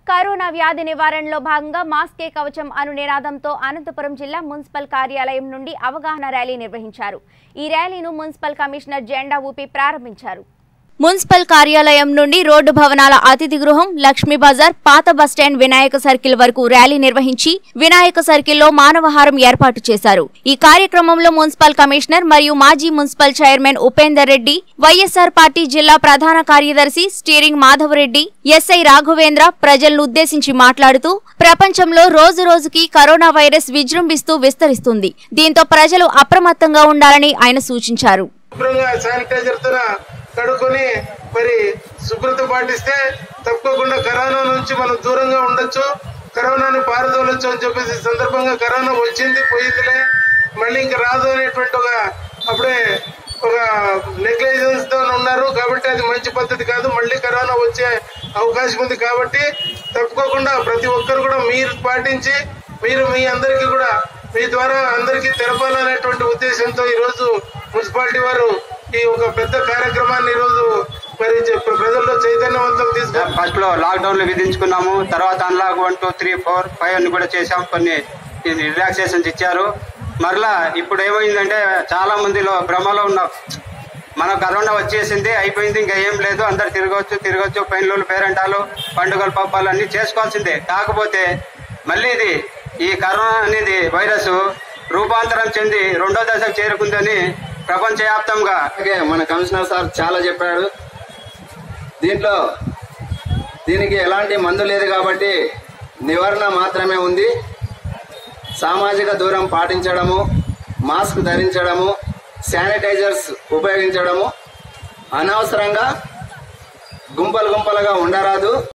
corona వ్యాధి నివారణలో భాగంగా మాస్కే కవచం అను నినాదంతో అనంతపురం జిల్లా మున్సిపల్ కార్యాలయం నుండి అవగాహన ర్యాలీ నిర్వహించారు ఈ ర్యాలీను మున్సిపల్ కమిషనర్ జెండా ఊపి ప్రారంభించారు మున్సిపల్ కార్యాలయం నుండి రోడ్డు భవనాల అతిథి గృహం లక్ష్మీ బజార్ పాత బస్టాండ్ వినాయక సర్కిల్ వరకు ర్యాలీ నిర్వహించి వినాయక సర్కిల్లో మానవహారం ఏర్పాటు చేశారు ఈ కార్యక్రమంలో మున్సిపల్ కమిషనర్ మరియు మాజీ municipal chairman Upender Reddy YSR party జిల్లా ప్రధాన కార్యదర్శి స్టీరింగ్ మాధవరెడ్డి ఎస్ఐ రాఘవేంద్ర ప్రజలను ఉద్దేశించి మాట్లాడుతూ ప్రపంచంలో రోజు రోజుకి కరోనా వైరస్ విజృంభిస్తూ విస్తరిస్తుంది దీంతో ప్రజలు అప్రమత్తంగా ఉండాలని ఆయన సూచించారు శుభ్రంగా శానిటైజర్ తో కడుక్కొని మరి శుభ్రత పాటిస్తే తప్పకుండా కరోనా నుంచి మనం దూరంగా ఉండొచ్చు కరోనాను పారదోలొచ్చు అని చెప్పేసి ఈ సందర్భంగా కరోనా వచ్చింది పోయిందిలే మళ్ళీ ఇంకా రాదు అనేటువంటి ఒక అప్పుడే ఒక నెగ్లిజెన్స్ తో ఉన్నారు కాబట్టి అది మంచి పద్ధతి కాదు మళ్ళీ కరోనా వచ్చే అవకాశం ఉంది కాబట్టి తప్పుకోకుండా ప్రతి ఒక్కరు కూడా మీరు పాటించి మీరు మీ అందరికీ కూడా మీ ద్వారా అందరికీ తెలపాలనేటువంటి ఉద్దేశంతో ఈ రోజు మున్సిపాలిటీ వారు ఈ ఒక పెద్ద కార్యక్రమాన్ని ఈ రోజు మరి చె- ప్రజల్లో చైతన్యవంతం తీసుకు ఫస్ట్ లో లాక్డౌన్ లో విధించుకున్నాము తర్వాత unlock one two three four five అని కూడా చేసాం కొన్ని రిలాక్సేషన్స్ ఇచ్చారు మరలా ఇప్పుడు ఏమైందంటే చాలా మందిలో భ్రమలో ఉన్నాం మన కరోనా వచ్చేసింది అయిపోయింది ఇంకా ఏం లేదు అందరు తిరగవచ్చు తిరగచ్చు పెయిన్లు పేరెంటాలు పండుగలు పబ్బాలు అన్ని చేసుకోవాల్సిందే కాకపోతే మళ్ళీ ఇది ఈ కరోనా అనేది వైరస్ రూపాంతరం చెంది రెండో దశకు చేరుకుందని ప్రపంచవ్యాప్తంగా అలాగే మన కమిషనర్ సార్ చాలా చెప్పాడు దీంట్లో దీనికి ఎలాంటి మందు లేదు కాబట్టి నివారణ మాత్రమే ఉంది సామాజిక దూరం పాటించడము మాస్క్ ధరించడము శానిటైజర్స్ ఉపయోగించడము అనవసరంగా గుంపలు గుంపలుగా ఉండరాదు